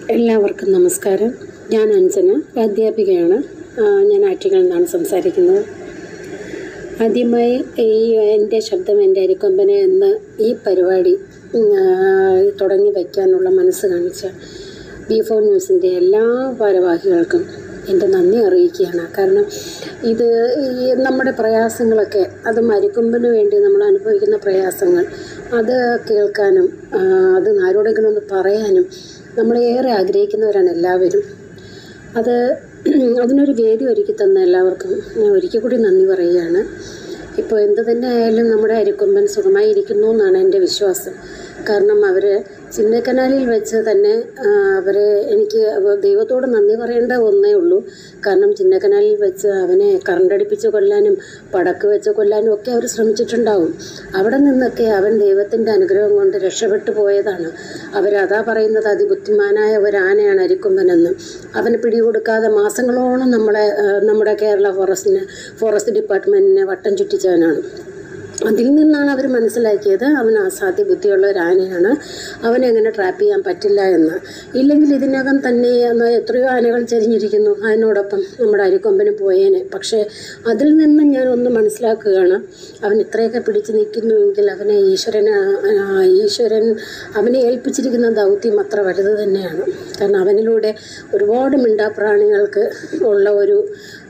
എല്ലാവർക്കും നമസ്കാരം ഞാൻ അഞ്ജന അധ്യാപികയാണ് ആ, ഞാൻ ആറ്റിങ്ങിൽ നിന്നാണ് സംസാരിക്കുന്നത് ആദ്യമായി ഈ എൻ്റെ ശബ്ദം എൻ്റെ അരിക്കൊമ്പനെ എന്ന ഈ പരിപാടി ഉം, ആ, തുടങ്ങി വയ്ക്കാനുള്ള മനസ്സ് കാണിച്ച ബി ഫോർ ന്യൂസിൻ്റെ എല്ലാ ഭാരവാഹികൾക്കും എൻ്റെ നന്ദി അറിയിക്കുകയാണ് കാരണം ഇത് ഈ നമ്മുടെ പ്രയാസങ്ങളൊക്കെ അത് മരിക്കൊമ്പിന് വേണ്ടി നമ്മൾ അനുഭവിക്കുന്ന പ്രയാസങ്ങൾ അത് കേൾക്കാനും ആ, അത് ആരോടെങ്കിലും ഒന്ന് പറയാനും നമ്മളേറെ ആഗ്രഹിക്കുന്നവരാണ് എല്ലാവരും അത് അതിനൊരു വേദി ഒരുക്കി തന്ന എല്ലാവർക്കും ഞാൻ ഒരിക്കൽ കൂടി നന്ദി പറയുകയാണ് ഇപ്പോൾ എന്ത് തന്നെ ആയാലും നമ്മുടെ അരിക്കൊമ്പൻ സുഖമായി ഇരിക്കുന്നു എന്നാണ് എൻ്റെ വിശ്വാസം കാരണം അവർ ചിന്നക്കനാലിൽ വെച്ച് തന്നെ അവർ എനിക്ക് ദൈവത്തോട് നന്ദി പറയേണ്ട ഒന്നേ ഉള്ളൂ കാരണം ചിന്നക്കനാലിൽ വെച്ച് അവനെ കറണ്ടടിപ്പിച്ച് കൊല്ലാനും പടക്ക് വെച്ച് കൊല്ലാനും ഒക്കെ അവർ ശ്രമിച്ചിട്ടുണ്ടാവും അവിടെ നിന്നൊക്കെ അവൻ ദൈവത്തിൻ്റെ അനുഗ്രഹം കൊണ്ട് രക്ഷപ്പെട്ടു പോയതാണ് അവരതാ പറയുന്നത് അതിബുദ്ധിമാനായ ഒരു ആനയാണ് അരിക്കൊമ്പനെന്ന് അവന് പിടികൊടുക്കാതെ മാസങ്ങളോളം നമ്മളെ ആ, നമ്മുടെ കേരള ഫോറസ്റ്റിന് ഫോറസ്റ്റ് ഡിപ്പാർട്ട്മെൻറ്റിനെ വട്ടം ചുറ്റിച്ചവനാണ് അതിൽ നിന്നാണ് അവർ മനസ്സിലാക്കിയത് അവൻ അസാധ്യ ബുദ്ധിയുള്ള ഒരു ആനയാണ് അവനെ എങ്ങനെ ട്രാപ്പ് ചെയ്യാൻ പറ്റില്ല എന്ന് ഇല്ലെങ്കിൽ ഇതിനകം തന്നെ അന്ന് എത്രയോ ആനകൾ ചരിഞ്ഞിരിക്കുന്നു അതിനോടൊപ്പം നമ്മുടെ അരിക്കൊമ്പന് പോയേനെ പക്ഷേ അതിൽ നിന്ന് ഞാൻ ഒന്ന് മനസ്സിലാക്കുകയാണ് അവൻ ഇത്രയൊക്കെ പിടിച്ചു നിൽക്കുന്നുവെങ്കിൽ അവനെ ഈശ്വരന് ആ, ഈശ്വരൻ അവനെ ഏൽപ്പിച്ചിരിക്കുന്ന ദൗത്യം അത്ര വലുത് തന്നെയാണ് കാരണം അവനിലൂടെ ഒരുപാട് മിണ്ടാപ്രാണികൾക്ക് ഉള്ള ഒരു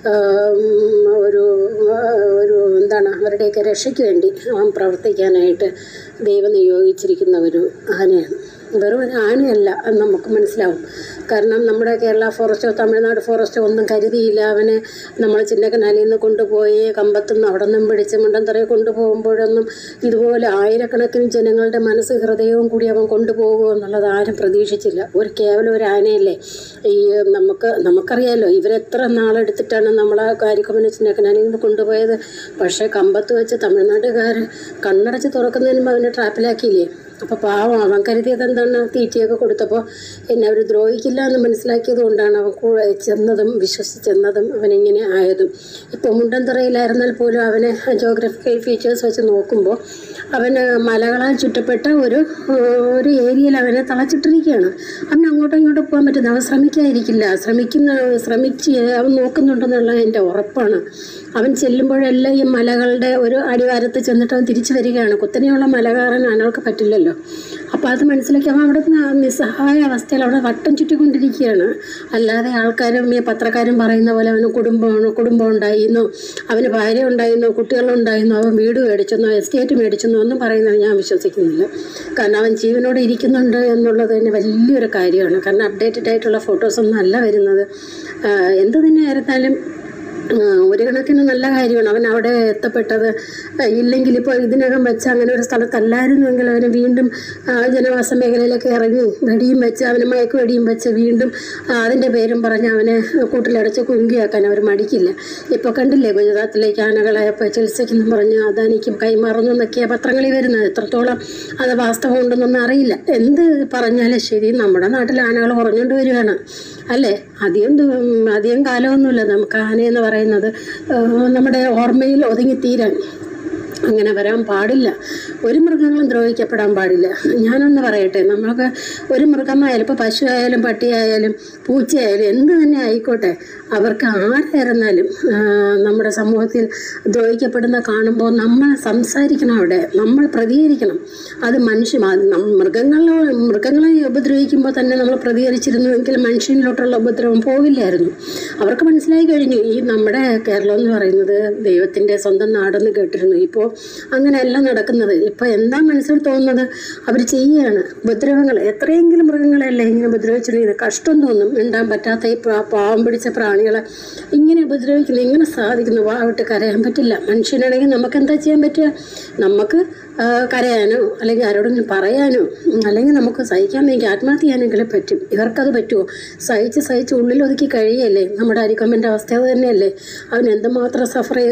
ആം, ഒരു ആ, ഒരു എന്താണ് അവരുടെയൊക്കെ രക്ഷയ്ക്ക് വേണ്ടി അവൻ പ്രവർത്തിക്കാനായിട്ട് ദൈവം നിയോഗിച്ചിരിക്കുന്ന ഒരു ആനയാണ് വെറും ഒരു ആനയല്ല എന്ന് നമുക്ക് മനസ്സിലാവും കാരണം നമ്മുടെ കേരള ഫോറസ്റ്റോ തമിഴ്നാട് ഫോറസ്റ്റോ ഒന്നും കരുതിയില്ല അവനെ നമ്മൾ ചിന്നക്കനാലിൽ നിന്ന് കൊണ്ടുപോയി കമ്പത്തുനിന്ന് അവിടെ നിന്നും പിടിച്ച് മുണ്ടന്തറയെ കൊണ്ടുപോകുമ്പോഴൊന്നും ഇതുപോലെ ആയിരക്കണക്കിന് ജനങ്ങളുടെ മനസ്സ് ഹൃദയവും കൂടി അവൻ കൊണ്ടുപോകുമോ എന്നുള്ളത് ആരും പ്രതീക്ഷിച്ചില്ല ഒരു കേവലം ഒരു ആനയല്ലേ ഈ നമുക്ക് നമുക്കറിയാലോ ഇവരെത്ര നാളെടുത്തിട്ടാണ് നമ്മളെ കാര്യക്കൊമ്പനെ ചിന്നക്കനാലിൽ നിന്ന് കൊണ്ടുപോയത് പക്ഷേ കമ്പത്ത് വെച്ച് തമിഴ്നാട്ടുകാർ കണ്ണടച്ച് തുറക്കുന്നതിനും അവനെ ട്രാപ്പിലാക്കിയില്ലേ അപ്പോൾ പാവം അവൻ കരുതിയത് എന്താണ് തീറ്റയൊക്കെ കൊടുത്തപ്പോൾ എന്നെ അവർ ദ്രോഹിക്കില്ല എന്ന് മനസ്സിലാക്കിയത് കൊണ്ടാണ് അവൻ കൂടെ ചെന്നതും വിശ്വസിച്ചെന്നതും അവനിങ്ങനെ ആയതും ഇപ്പോൾ മുണ്ടന്തറയിലായിരുന്നാൽ പോലും അവനെ ജോഗ്രഫിക്കൽ ഫീച്ചേഴ്സ് വെച്ച് നോക്കുമ്പോൾ അവന് മലകളാൽ ചുറ്റപ്പെട്ട ഒരു ഒരു ഏരിയയിൽ അവനെ തളച്ചിട്ടിരിക്കുകയാണ് അവൻ അങ്ങോട്ടും ഇങ്ങോട്ടും പോകാൻ പറ്റുന്നത് അവൻ ശ്രമിക്കാതിരിക്കില്ല ശ്രമിക്കുന്ന ശ്രമിച്ച് അവൻ നോക്കുന്നുണ്ടെന്നുള്ള എൻ്റെ ഉറപ്പാണ് അവൻ ചെല്ലുമ്പോഴെല്ലാം ഈ മലകളുടെ ഒരു അടിവാരത്ത് ചെന്നിട്ട് അവൻ തിരിച്ചു വരികയാണ് കുത്തനെയുള്ള മല കയറാൻ ആനകൾക്ക് പറ്റില്ലല്ലോ അപ്പോൾ അത് മനസ്സിലാക്കി അവൻ അവിടെ നിന്ന് നിസ്സഹായ അവസ്ഥയിൽ അവിടെ വട്ടം ചുറ്റിക്കൊണ്ടിരിക്കുകയാണ് അല്ലാതെ ആൾക്കാരും ഈ പത്രക്കാരും പറയുന്ന പോലെ അവന് കുടുംബമാണ് കുടുംബം ഉണ്ടായിരുന്നോ അവന് ഭാര്യ ഉണ്ടായിരുന്നോ കുട്ടികളുണ്ടായിരുന്നോ അവൻ വീട് മേടിച്ചെന്നോ എസ്റ്റേറ്റ് മേടിച്ചെന്നോ ഒന്നും പറയുന്നത് ഞാൻ വിശ്വസിക്കുന്നില്ല കാരണം അവൻ ജീവനോടെ ഇരിക്കുന്നുണ്ട് എന്നുള്ളത് തന്നെ വലിയൊരു കാര്യമാണ് കാരണം അപ്ഡേറ്റഡ് ആയിട്ടുള്ള ഫോട്ടോസൊന്നും അല്ല വരുന്നത് ആ, എന്ത് തന്നെ ആയിരുന്നാലും ആ, ഒരു കണക്കിന് നല്ല കാര്യമാണ് അവൻ അവിടെ എത്തപ്പെട്ടത് ആ, ഇല്ലെങ്കിൽ ഇപ്പോൾ ഇതിനകം വെച്ച് അങ്ങനെ ഒരു സ്ഥലത്തല്ലായിരുന്നുവെങ്കിൽ അവന് വീണ്ടും ആ, ജനവാസ മേഖലയിലൊക്കെ ഇറങ്ങി വെടിയും വെച്ച് അവന് മയക്ക് വെടിയും വെച്ച് വീണ്ടും ആ, അതിൻ്റെ പേരും പറഞ്ഞ് അവനെ കൂട്ടിലടച്ച് കുങ്കിയാക്കാൻ അവർ മടിക്കില്ല ഇപ്പോൾ കണ്ടില്ലേ ഗുജറാത്തിലേക്ക് ആനകളെ ഇപ്പോൾ ചികിത്സയ്ക്കെന്നും പറഞ്ഞ് അദാനിക്കും കൈമാറുന്നു എന്നൊക്കെയാണ് പത്രങ്ങളിൽ വരുന്നത് എത്രത്തോളം അത് വാസ്തവം ഉണ്ടെന്നൊന്നും അറിയില്ല എന്ത് പറഞ്ഞാലും ശരി നമ്മുടെ നാട്ടിൽ ആനകൾ കുറഞ്ഞുകൊണ്ട് വരികയാണ് അല്ലേ അധികം ദു- അധികം കാലമൊന്നുമില്ല നമുക്ക് ആനയെന്ന് പറയുന്നത് ആ, നമ്മുടെ ഓർമ്മയിൽ ഒതുങ്ങിത്തീരാൻ അങ്ങനെ വരാൻ പാടില്ല ഒരു മൃഗങ്ങളും ദ്രോഹിക്കപ്പെടാൻ പാടില്ല ഞാനൊന്ന് പറയട്ടെ നമുക്ക് ഒരു മൃഗമായാലും ഇപ്പോൾ പശു ആയാലും പട്ടിയായാലും പൂച്ചയായാലും എന്ത് തന്നെ ആയിക്കോട്ടെ അവർക്ക് ആരായിരുന്നാലും ആ, നമ്മുടെ സമൂഹത്തിൽ ദ്രോഹിക്കപ്പെടുന്ന കാണുമ്പോൾ നമ്മൾ സംസാരിക്കണം അവിടെ നമ്മൾ പ്രതികരിക്കണം അത് മനുഷ്യ അത് നം- മൃഗങ്ങളെ മൃഗങ്ങളെ ഉപദ്രവിക്കുമ്പോൾ തന്നെ നമ്മൾ പ്രതികരിച്ചിരുന്നുവെങ്കിൽ മനുഷ്യനിലോട്ടുള്ള ഉപദ്രവം പോവില്ലായിരുന്നു അവർക്ക് മനസ്സിലായി കഴിഞ്ഞു ഈ നമ്മുടെ കേരളം എന്ന് പറയുന്നത് ദൈവത്തിൻ്റെ സ്വന്തം നാടെന്ന് കേട്ടിരുന്നു ഇപ്പോൾ അങ്ങനെയല്ല നടക്കുന്നത് ഇപ്പോൾ എന്താ മനസ്സിൽ തോന്നുന്നത് അവർ ചെയ്യുകയാണ് ഉപദ്രവങ്ങൾ എത്രയെങ്കിലും മൃഗങ്ങളെയല്ലേ ഇങ്ങനെ ഉപദ്രവിച്ചിരിക്കുന്നത് കഷ്ടം തോന്നും മിണ്ടാൻ പറ്റാത്ത ഈ പ്രാ- പാവം പിടിച്ച പ്രാണികളെ ഇങ്ങനെ ഉപദ്രവിക്കുന്നു ഇങ്ങനെ സാധിക്കുന്നു വാവിട്ട് കരയാൻ പറ്റില്ല മനുഷ്യനാണെങ്കിൽ നമുക്ക് എന്താ ചെയ്യാൻ പറ്റുക നമുക്ക് ആ, കരയാനോ അല്ലെങ്കിൽ ആരോടെങ്കിലും പറയാനോ ഉം, അല്ലെങ്കിൽ നമുക്ക് സഹിക്കാൻ വേണ്ടി ആത്മഹത്യ ചെയ്യാനെങ്കിലും പറ്റും ഇവർക്കത് പറ്റുമോ സഹിച്ച് സഹിച്ച് ഉള്ളിലൊതുക്കി കഴിയല്ലേ നമ്മുടെ അരിക്കമ്മൻ്റെ അവസ്ഥ അത് തന്നെയല്ലേ അവൻ എന്തുമാത്രം സഫർ ചെയ്തു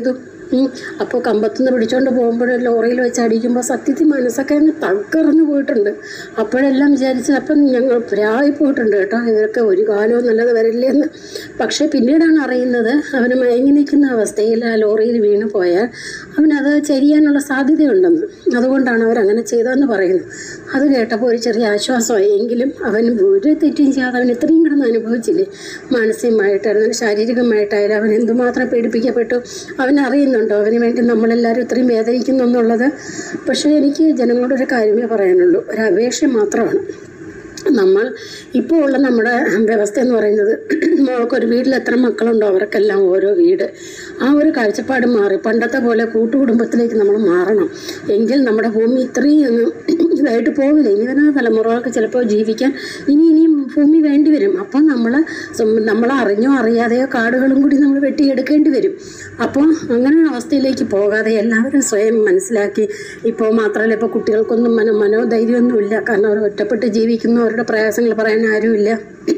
ഉം. അപ്പോൾ കമ്പത്തുനിന്ന് പിടിച്ചോണ്ട് പോകുമ്പോൾ ലോറിയിൽ വെച്ച് അടിക്കുമ്പോൾ സത്യത്തിൽ മനസ്സൊക്കെ അങ്ങ് തകർന്നു പോയിട്ടുണ്ട് അപ്പോഴെല്ലാം വിചാരിച്ച് അപ്പം ഞങ്ങൾ പ്രായി പോയിട്ടുണ്ട് കേട്ടോ ഇവരൊക്കെ ഒരു കാലവും നല്ലത് വരില്ലേ എന്ന് പക്ഷേ പിന്നീടാണ് അറിയുന്നത് അവന് മയങ്ങി നിൽക്കുന്ന അവസ്ഥയിൽ ആ ലോറിയിൽ വീണ് പോയാൽ അവനത് ചരിയാനുള്ള സാധ്യതയുണ്ടെന്ന് അതുകൊണ്ടാണ് അവരങ്ങനെ ചെയ്തതെന്ന് പറയുന്നു അത് കേട്ടപ്പോൾ ഒരു ചെറിയ ആശ്വാസമായി എങ്കിലും അവൻ ഒരു തെറ്റും ചെയ്യാതെ അവൻ ഇത്രയും കിടന്ന് അനുഭവിച്ചില്ലേ മാനസികമായിട്ടായിരുന്നാലും ശാരീരികമായിട്ടായാലും അവൻ എന്തുമാത്രം പീഡിപ്പിക്കപ്പെട്ടു അവൻ അറിയുന്നുണ്ടോ അവന് വേണ്ടി നമ്മളെല്ലാവരും ഇത്രയും വേദനിക്കുന്നു എന്നുള്ളത് പക്ഷേ എനിക്ക് ജനങ്ങളോടൊരു കാര്യമേ പറയാനുള്ളൂ ഒരു അപേക്ഷ മാത്രമാണ് നമ്മൾ ഇപ്പോൾ ഉള്ള നമ്മുടെ വ്യവസ്ഥ എന്ന് പറയുന്നത് മോൾക്കൊരു വീട്ടിൽ എത്ര മക്കളുണ്ടോ അവർക്കെല്ലാം ഓരോ വീട് ആ ഒരു കാഴ്ചപ്പാട് മാറി പണ്ടത്തെ പോലെ കൂട്ടുകുടുംബത്തിലേക്ക് നമ്മൾ മാറണം എങ്കിൽ നമ്മുടെ ഭൂമി ഇത്രയും അങ്ങ് ഇതായിട്ട് പോവില്ല ഇനി വരുന്ന തലമുറകൾക്ക് ചിലപ്പോൾ ജീവിക്കാൻ ഇനി ഇനിയും ഭൂമി വേണ്ടി വരും അപ്പോൾ നമ്മൾ നമ്മൾ അറിഞ്ഞോ അറിയാതെയോ കാടുകളും കൂടി നമ്മൾ വെട്ടിയെടുക്കേണ്ടി വരും അപ്പോൾ അങ്ങനെ ഒരു അവസ്ഥയിലേക്ക് പോകാതെ എല്ലാവരും സ്വയം മനസ്സിലാക്കി ഇപ്പോൾ മാത്രമല്ല ഇപ്പോൾ കുട്ടികൾക്കൊന്നും മന മനോധൈര്യമൊന്നുമില്ല കാരണം അവർ ഒറ്റപ്പെട്ട് ജീവിക്കുന്നു അവരുടെ പ്രയാസങ്ങൾ പറയാൻ ആരുമില്ല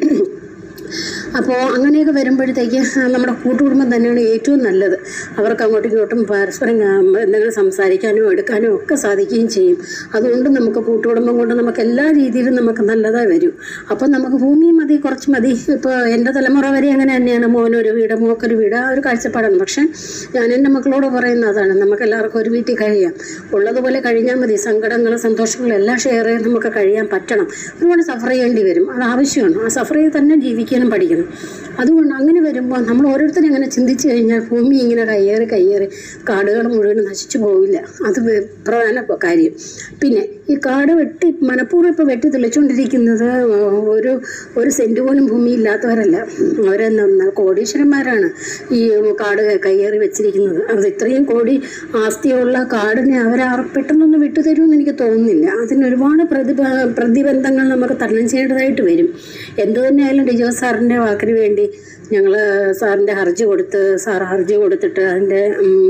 അപ്പോൾ അങ്ങനെയൊക്കെ വരുമ്പോഴത്തേക്ക് നമ്മുടെ കൂട്ടുകുടുംബം തന്നെയാണ് ഏറ്റവും നല്ലത് അവർക്ക് അങ്ങോട്ടും ഇങ്ങോട്ടും പരസ്പരം ആ, എന്തെങ്കിലും സംസാരിക്കാനോ എടുക്കാനോ ഒക്കെ സാധിക്കുകയും ചെയ്യും അതുകൊണ്ട് നമുക്ക് കൂട്ടുകുടുംബം കൊണ്ട് നമുക്ക് എല്ലാ രീതിയിലും നമുക്ക് നല്ലതായി വരും അപ്പം നമുക്ക് ഭൂമി മതി കുറച്ച് മതി ഇപ്പോൾ എൻ്റെ തലമുറ വരെ അങ്ങനെ തന്നെയാണ് മോനൊരു വീട് മോക്കൊരു വീട് ആ ഒരു കാഴ്ചപ്പാടാണ് പക്ഷേ ഞാൻ എൻ്റെ മക്കളോട് പറയുന്ന അതാണ് നമുക്ക് എല്ലാവർക്കും ഒരു വീട്ടിൽ കഴിയാം ഉള്ളതുപോലെ കഴിഞ്ഞാൽ മതി സങ്കടങ്ങളും സന്തോഷങ്ങളും എല്ലാം ഷെയർ ചെയ്ത് നമുക്ക് കഴിയാൻ പറ്റണം ഒരുപാട് സഫർ ചെയ്യേണ്ടി വരും അത് ആവശ്യമാണ് ആ സഫർ ചെയ്ത് തന്നെ ജീവിക്കാനും പഠിക്കണം അതുകൊണ്ട് അങ്ങനെ വരുമ്പോൾ നമ്മൾ ഓരോരുത്തരും ഇങ്ങനെ ചിന്തിച്ചു കഴിഞ്ഞാൽ ഭൂമി ഇങ്ങനെ കയ്യേറി കയ്യേറി കാടുകൾ മുഴുവൻ നശിച്ചു പോവില്ല അത് വേ- പ്രധാന കാര്യം പിന്നെ ഈ കാട് വെട്ടി മനഃപൂർവ്വം ഇപ്പോൾ വെട്ടി തെളിച്ചുകൊണ്ടിരിക്കുന്നത് ഒരു ഒരു സെൻറ്റ് പോലും ഭൂമി ഇല്ലാത്തവരല്ല അവർ കോടീശ്വരന്മാരാണ് ഈ കാട് കയ്യേറി വെച്ചിരിക്കുന്നത് അത് ഇത്രയും കോടി ആസ്തിയുള്ള കാടിനെ അവർ പെട്ടെന്നൊന്ന് വിട്ടു തരുമെന്ന് എനിക്ക് തോന്നുന്നില്ല അതിന് ഒരുപാട് പ്രതിബ പ്രതിബന്ധങ്ങൾ നമുക്ക് തരണം ചെയ്യേണ്ടതായിട്ട് വരും എന്തു തന്നെയായാലും ഡിജോ സാറിൻ്റെ വാക്കിന് വേണ്ടി ഞങ്ങൾ സാറിൻ്റെ ഹർജി കൊടുത്ത് സാർ ഹർജി കൊടുത്തിട്ട് അതിൻ്റെ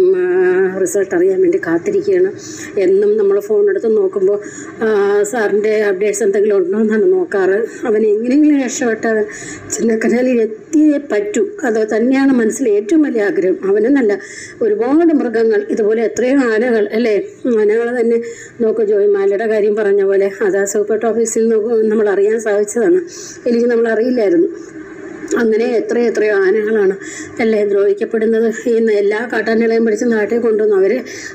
റിസൾട്ട് അറിയാൻ വേണ്ടി കാത്തിരിക്കുകയാണ് എന്നും നമ്മൾ ഫോൺ എടുത്ത് നോക്കുമ്പോൾ സാറിൻ്റെ അപ്ഡേറ്റ്സ് എന്തെങ്കിലും ഉണ്ടോ എന്നാണ് നോക്കാറ് അവൻ എങ്ങനെയെങ്കിലും രക്ഷപ്പെട്ട് അവൻ ചിന്നക്കനാലിൽ എത്തിയേ പറ്റൂ അത് തന്നെയാണ് മനസ്സിൽ ഏറ്റവും വലിയ ആഗ്രഹം അവനെന്നല്ല ഒരുപാട് മൃഗങ്ങൾ ഇതുപോലെ എത്രയോ ആനകൾ അല്ലേ ആനകൾ തന്നെ നോക്കൂ ജോയിമാലയുടെ കാര്യം പറഞ്ഞ പോലെ അത് സൂപ്പർട്ട് ഓഫീസിൽ നിന്ന് നമ്മൾ അറിയാൻ സാധിച്ചതാണ് എനിക്ക് നമ്മൾ അറിയില്ലായിരുന്നു അങ്ങനെ എത്രയോ എത്രയോ ആനകളാണ് അല്ലേ ദ്രോഹിക്കപ്പെടുന്നത് ഈ എല്ലാ കാട്ടാനകളെയും പിടിച്ച് നാട്ടിൽ കൊണ്ടുവന്ന് അവർ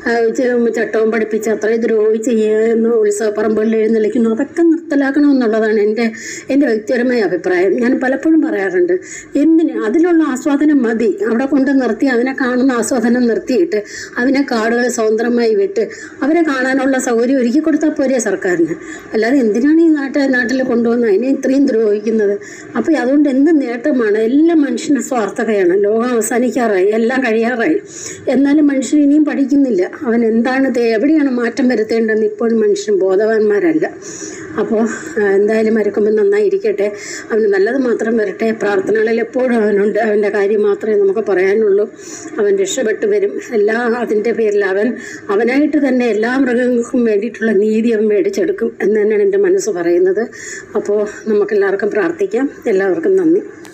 ചട്ടവും പഠിപ്പിച്ച് അത്രയും ദ്രോഹിച്ച് ചെയ്യുന്നു ഉത്സവപ്പറമ്പുകളിൽ എഴുന്നള്ളിക്കുന്നു അതൊക്കെ നിർത്തലാക്കണം എന്നുള്ളതാണ് എൻ്റെ എൻ്റെ വ്യക്തിപരമായ അഭിപ്രായം ഞാൻ പലപ്പോഴും പറയാറുണ്ട് എന്തിന് അതിലുള്ള ആസ്വാദനം മതി അവിടെ കൊണ്ട് നിർത്തി അതിനെ കാണുന്ന ആസ്വാദനം നിർത്തിയിട്ട് അതിനെ കാടുകൾ സ്വതന്ത്രമായി വിട്ട് അവരെ കാണാനുള്ള സൗകര്യം ഒരുക്കി കൊടുത്താൽ പോരെ സർക്കാരിന് അല്ലാതെ എന്തിനാണ് ഈ നാട്ടിൽ നാട്ടിൽ കൊണ്ടുവന്ന് അതിനെ ഇത്രയും ദ്രോഹിക്കുന്നത് അപ്പോൾ അതുകൊണ്ട് എന്ത് നേട്ടമാണ് എല്ലാ മനുഷ്യനും സ്വാർത്ഥതയാണ് ലോകം അവസാനിക്കാറായി എല്ലാം കഴിയാറായി എന്നാലും മനുഷ്യൻ ഇനിയും പഠിക്കുന്നില്ല അവൻ എന്താണ് ഇത് എവിടെയാണ് മാറ്റം വരുത്തേണ്ടതെന്ന് ഇപ്പോഴും മനുഷ്യൻ ബോധവാന്മാരല്ല അപ്പോൾ എന്തായാലും മരക്കുമ്പോൾ നന്നായിരിക്കട്ടെ അവന് നല്ലത് മാത്രം വരട്ടെ പ്രാർത്ഥനകളിൽ എപ്പോഴും അവനുണ്ട് അവൻ്റെ കാര്യം മാത്രമേ നമുക്ക് പറയാനുള്ളൂ അവൻ രക്ഷപ്പെട്ടു വരും എല്ലാ അതിൻ്റെ പേരിൽ അവൻ അവനായിട്ട് തന്നെ എല്ലാ മൃഗങ്ങൾക്കും വേണ്ടിയിട്ടുള്ള നീതി അവൻ മേടിച്ചെടുക്കും എന്ന് തന്നെയാണ് എൻ്റെ മനസ്സ് പറയുന്നത് അപ്പോൾ നമുക്കെല്ലാവർക്കും പ്രാർത്ഥിക്കാം എല്ലാവർക്കും നന്ദി